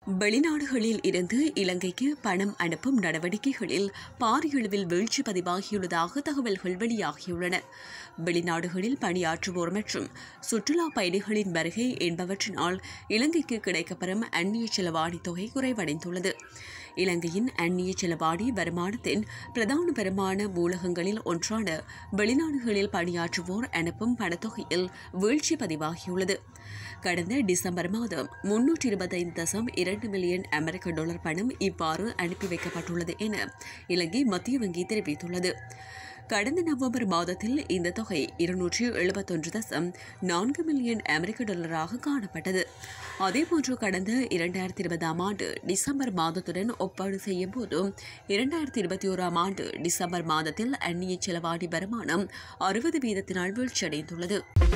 வெளிநாடுகளில் இருந்து இலங்கைக்கு பணம் அனுப்பும் நடவடிக்கைகளில் பாரியளவில் வீழ்ச்சி பதிவாகியுள்ளதாக தகவல்கள் வெளியாகியுள்ளன வெளிநாடுகளில் பணியாற்றுவோர் மற்றும் சுற்றுலா பயணிகளின் வருகை என்பவற்றினால் இலங்கைக்கு கிடைக்கப்பெறும் அந்நிய செலவாணி தொகை குறைவடைந்துள்ளது இலங்கையின் அந்நிய செலவாணி வருமானத்தின் பிரதான வருமான மூலகங்களில் ஒன்றான வெளிநாடுகளில் பணியாற்றுவோர் அனுப்பும் பணத்தொகையில் வீழ்ச்சி பதிவாகியுள்ளது கடந்த டிசம்பர் மாதம் முன்னூற்றி இருபத்தைந்து தசம் இரண்டு மில்லியன் அமெரிக்க டாலர் பணம் இவ்வாறு அனுப்பி வைக்கப்பட்டுள்ளது என இலங்கை மத்திய வங்கி தெரிவித்துள்ளது கடந்த நவம்பர் மாதத்தில் இந்த தொகை இருநூற்றி எழுபத்தொன்று தசம் நான்கு மில்லியன் அமெரிக்க டாலராக காணப்பட்டது அதேபோன்று கடந்த இரண்டாயிரத்தி இருபதாம் ஆண்டு டிசம்பர் மாதத்துடன் ஒப்பாடு செய்யும் போது இரண்டாயிரத்தி இருபத்தி ஓராம் ஆண்டு டிசம்பர் மாதத்தில் அந்நிய செலவாணி வருமானம் அறுபது வீதத்தினால் வீழ்ச்சியடைந்துள்ளது